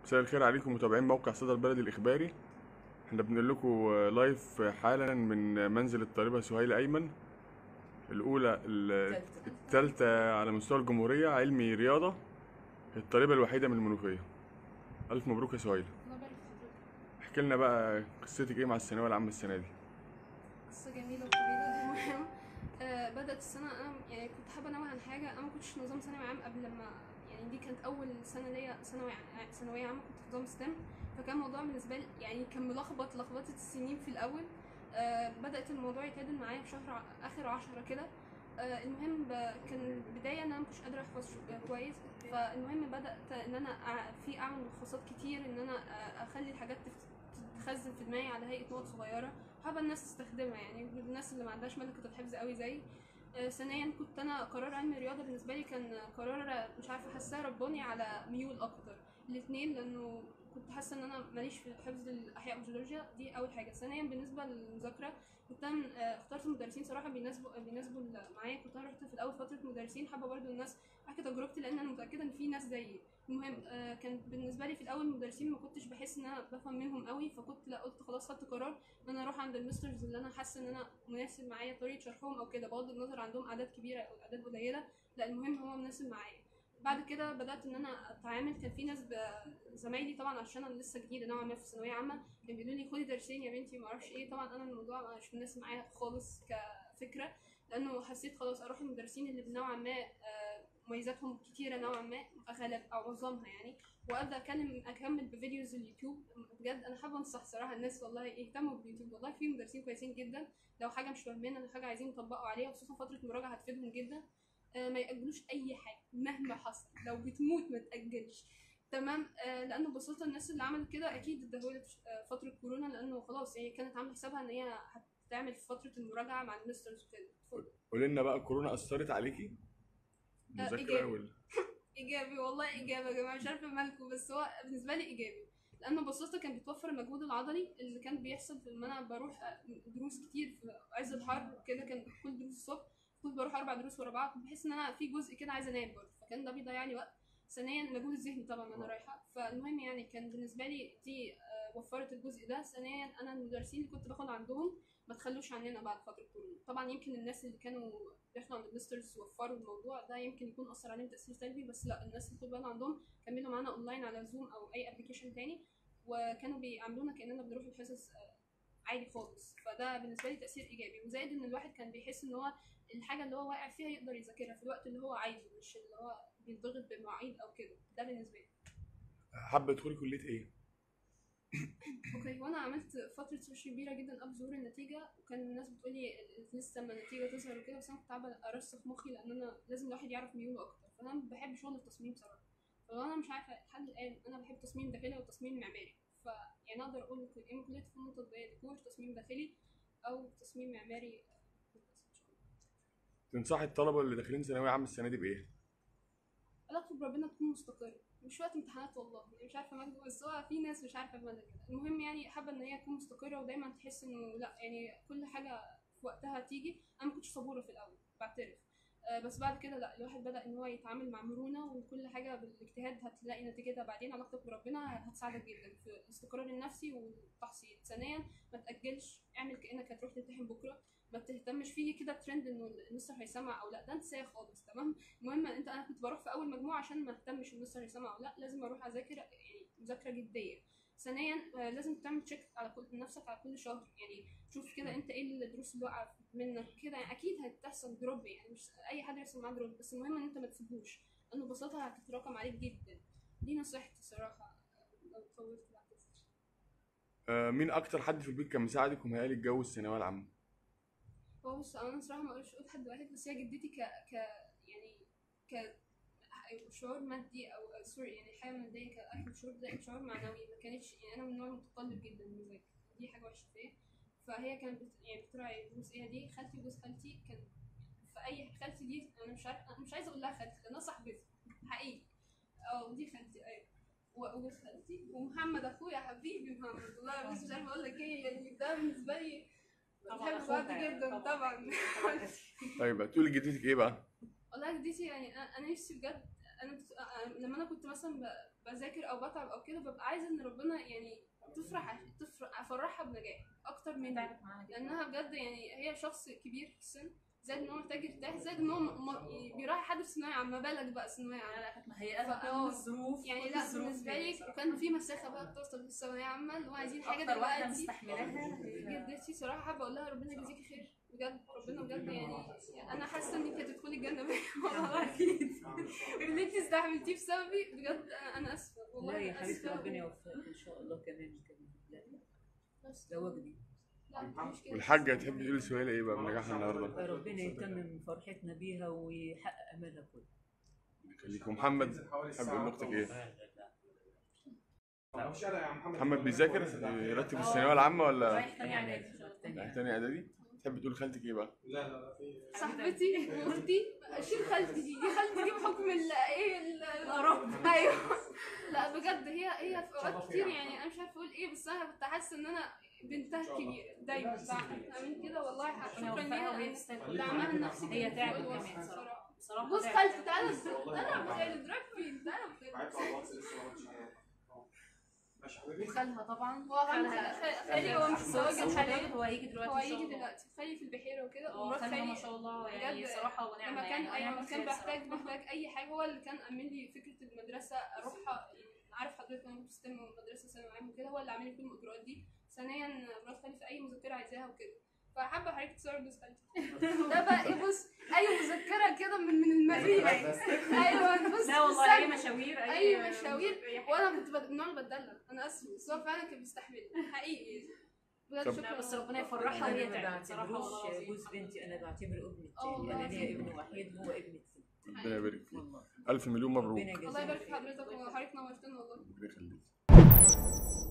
مساء الخير عليكم متابعين موقع صدى البلد الإخباري احنا بنقول لكم لايف حالا من منزل الطالبة سهيلة أيمن الأولى ال- التالتة على مستوى الجمهورية علمي رياضة الطالبة الوحيدة من المنوفية ألف مبروك يا سهيلة الله يبارك في حضرتك احكي لنا بقى قصتك ايه مع الثانوية العامة السنة دي قصة جميلة وطويلة المهم آه بدأت السنة أنا يعني كنت حابة أنوه عن حاجة أنا ما كنتش في نظام ثانوي عام قبل لما يعني دي كانت أول سنة ليا ثانوي ع- ثانوية عامة كنت في نظام ستيم فكان الموضوع بالنسبة لي يعني كان ملخبط لخبطة السنين في الأول آه بدأت الموضوع يتعدل معايا في شهر ع- آخر عشرة كده آه المهم ب- كان البداية إن أنا مكنتش قادرة أحفظ شو- كويس فالمهم بدأت إن أنا أع- في أعمل ملخصات كتير إن أنا آه، أخلي الحاجات تف- تتخزن في دماغي على هيئة نقط صغيرة حابة الناس تستخدمها يعني الناس اللي ما عندهاش ملكة الحفظ قوي زي آه، ثانيا كنت انا قرار علم الرياضه بالنسبه لي كان قرار مش عارفه حاساه رباني على ميول اكتر الاثنين لانه كنت حاسه ان انا ماليش في حفظ الاحياء والجيولوجيا دي اول حاجه ثانيا بالنسبه للمذاكره كنت انا آه، اخترت مدرسين صراحه بيناسبوا بيناسبوا ال- معايا كنت انا رحت في الاول فتره مدرسين حابه برضو الناس احكي تجربتي لان انا متاكده ان في ناس زيي المهم آه، كان بالنسبه لي في الاول مدرسين ما كنتش بحس ان انا بفهم منهم قوي فكنت لا قلت خلاص خدت قرار ان انا اروح عند المسترز اللي انا حاسه ان انا مناسب معايا طريقه شرحهم او كده بغض النظر عندهم اعداد كبيره او اعداد قليله لا المهم هو مناسب معايا بعد كده بدات ان انا اتعامل كان في ناس ب- زمايلي طبعا عشان انا لسه جديده نوعا ما في ثانويه عامه كانوا بيقولوا لي خدي درسين يا بنتي ما اعرفش ايه طبعا انا الموضوع مش مناسب معايا خالص كفكره لانه حسيت خلاص اروح المدرسين اللي بنوعا ما آه، مميزاتهم كتيره نوعا ما اغلب او معظمها يعني وابدا اتكلم اكمل بفيديوز اليوتيوب بجد انا حابه انصح صراحه الناس والله يهتموا باليوتيوب والله في مدرسين كويسين جدا لو حاجه مش فاهمينها لو حاجه عايزين يطبقوا عليها خصوصا فتره مراجعه هتفيدهم جدا آه، ما ياجلوش اي حاجه مهما حصل لو بتموت ما تاجلش تمام آه لانه ببساطه الناس اللي عملت كده اكيد اتدهولت في آه، فتره كورونا لانه خلاص هي كانت عامله حسابها ان هي هتعمل في فتره المراجعه مع المسترز وكده اتفضل. قولي لنا بقى كورونا أثرت عليكي المذاكرة إيجابي. ولا ايجابي والله ايجابي يا جماعه مش عارفه مالكم بس هو بالنسبه لي ايجابي لانه ببساطه كان بتوفر المجهود العضلي اللي كان بيحصل في لما انا بروح دروس كتير في عز الحر وكده كان كل دروس الصبح كنت بروح اربع دروس ورا بعض بحس ان انا في جزء كده عايزه انام برضه فكان ده بيضيع لي وقت ثانيا المجهود الذهني طبعا وانا رايحه فالمهم يعني كان بالنسبه لي دي آه، وفرت الجزء ده ثانيا انا المدرسين اللي كنت باخد عندهم ما تخلوش عننا بعد فتره كورونا طبعا يمكن الناس اللي كانوا بياخدوا عند المسترز وفروا الموضوع ده يمكن يكون اثر عليهم تاثير سلبي بس لا الناس اللي خد بالنا عندهم كملوا معانا اونلاين على زوم او اي ابلكيشن تاني وكانوا بيعاملونا كاننا بنروح الحصص آه، عادي خالص فده بالنسبه لي تاثير ايجابي وزائد ان الواحد كان بيحس ان هو الحاجه اللي هو واقع فيها يقدر يذاكرها في الوقت اللي هو عايزه مش اللي هو بيضغط بمواعيد او كده ده بالنسبه لي حابة تدخلي كلية ايه؟ اوكي وانا عملت فتره سيرش كبيره جدا قبل ظهور النتيجه وكان الناس بتقول لي لسه اما النتيجه تظهر وكده بس انا كنت قاعده ارسخ مخي لان انا لازم الواحد يعرف ميوله اكتر فانا بحب شغل التصميم صراحه فلو انا مش عارفه لحد الان انا بحب تصميم داخلي والتصميم معماري فيعني اقدر اقول لكم يا اما كليه فنون تطبيقيه ديكور تصميم داخلي او تصميم معماري بس إن شاء الله. تنصحي الطلبة اللي داخلين ثانوية عامة السنة دي بإيه؟ علاقته بربنا تكون مستقرة مش وقت امتحانات والله يعني مش عارفه مالك بس هو في ناس مش عارفه مالك كده المهم يعني حابه ان هي تكون مستقره ودايما تحس انه لا يعني كل حاجه في وقتها تيجي انا ما كنتش صبوره في الاول بعترف آه، بس بعد كده لا الواحد بدا ان هو يتعامل مع مرونه وكل حاجه بالاجتهاد هتلاقي نتيجتها بعدين علاقتك بربنا هتساعدك جدا في الاستقرار النفسي والتحصيل ثانيا ما تاجلش اعمل كانك هتروح تمتحن بكره ما تهتمش فيه كده ترند انه المستر هيسمع او لا ده انساه خالص تمام المهم انت انا كنت بروح في اول مجموعه عشان ما اهتمش المستر يسمع او لا لازم اروح اذاكر يعني مذاكره جديه ثانيا آه، لازم تعمل تشيك على كل نفسك على كل شهر يعني شوف كده انت ايه الدروس اللي واقعه منك كده يعني اكيد هتحصل دروب يعني مش اي حد يحصل معاه دروب بس المهم ان انت ما تسيبوش لانه ببساطه هتتراكم عليك جدا دي نصيحتي صراحه آه، لو طولت بعتذر آه مين أكتر حد في البيت كان مساعدك ومهيألك جو الثانوية العامة؟ هو بص انا صراحه ما اقدرش اقول حد واحد بس هي جدتي ك ك يعني ك شعور مادي او أو سوري يعني حاجه ماديه كاكل شرب ده شعور معنوي ما كانتش يعني انا من النوع المتقلب جدا المزاج دي حاجه وحشه فيا فهي كانت بت يعني بتراعي الجزئيه دي خالتي وجوز خالتي كان في اي خالتي دي انا مش عارفه أنا مش عايزه اقول لها خالتي لانها صاحبتي حقيقي اه دي خالتي ايوه وجوز خالتي ومحمد اخويا حبيبي محمد والله بس مش عارفه اقول لك ايه يعني ده بالنسبه لي طبعاً بنحب بعض أخوها يعني، جدا طبعاً. طبعا طيب هتقولي جدتك ايه بقى؟ والله جدتي يعني انا أنا نفسي بجد انا بت... آه، لما انا كنت مثلا ب... بذاكر او بتعب او كده ببقى عايزه ان ربنا يعني تفرح تفرح افرحها بنجاح اكتر مني تعبت معانا جدا. لانها بجد يعني هي شخص كبير في السن زائد ان هو محتاج يرتاح زائد ان هو م... م... بيراعي حد في ثانويه عامه بالك بقى ثانويه لا عامه لا كانت مهيئة فآه. كل الظروف يعني كل لا الظروف بالنسبه ليا لي بصراحة. وكان في مساخه بقى بتوصل في الثانويه عامه اللي هو عايزين حاجه اكتر واحدة دلوقتي مستحملاها هي- جدتي صراحه حابه اقول لها ربنا يجزيكي خير بجد ربنا بجد يعني انا حاسه ان انت هتدخلي الجنه بيا والله اكيد اللي انت استحملتيه بسببي بجد انا انا اسفه والله لا يا أنا حبيبتي آسفة. ربنا يوفقك ان شاء الله كمان كمان لا بس ده واجبي لا مش كده والحاجة هتحب تقول سهيلة ايه بقى بنجاحها النهارده؟ ربنا يتمم فرحتنا بيها ويحقق املها كله يخليك ومحمد حابب تقول لاختك ايه؟ لا مش انا يا محمد محمد بيذاكر يرتب الثانويه العامه ولا رايح تاني اعدادي تاني رايح إعدادي. تاني اعدادي؟ تحب تقول خالتك ايه بقى؟ لا لا لا في صاحبتي واختي شيل خالتي دي دي خالتي دي بحكم ال ايه ال- القرف ايوه لا بجد هي هي في اوقات كتير يعني انا مش عارفه اقول ايه بس انا كنت حاسه ان انا بنتها الكبيره دايما بعمل كده والله شكرا يوفقها ليها وهي لأن تستاهل. دعمها النفسي هي كان تعبت فوق الوصف كمان بصراحه بصراحة بص تعبت. خالتي تعالى تعالى ابو خالد رايح فين تعالى ابو خالد بعت على الواتس لسه ما عملتش حاجة. ماشي حبيبي وخالها طبعا هو خالي- خالي هو مش متزوج حاليا هو هيجي دلوقتي هو إن شاء هيجي الله. دلوقتي خالي في البحيره وكده اه ومرات خالها ما خالي شاء الله يعني بجد صراحة ونعمة لما كان يعني ايوه ونعمة لما كان خير بحتاج صراحة. بحتاج اي حاجه هو اللي كان امن لي فكره المدرسه اروحها عارف حضرتك انا كنت في ستيم مدرسه ثانوي عام وكده هو اللي عامل لي كل الاجراءات دي ثانيا مرات خالي في اي مذكره عايزاها وكده فحابه حضرتك تصور جوز خالتي ده بقى ايه بص اي مذكره كده من من المريخ ايوه بص لا والله اي استنى. مشاوير اي مشاوير أي حاجة. وانا كنت بد- من النوع اللي بتدلع انا اسفه بس هو فعلا كان بيستحملني حقيقي بجد طب- شكرا لا بس ربنا يفرحها ربنا وهي يبارك. تعبت صراحة والله والله العظيم العظيم. جوز بنتي انا بعتبره ابن اه والله التاني انا ليا العظيم. ابن وحيد هو ابن التاني ربنا يبارك فيك والله الف مليون مبروك ربنا يجازيهم الله يبارك في خير. حضرتك وحضرتك نورتنا والله ربنا يخليك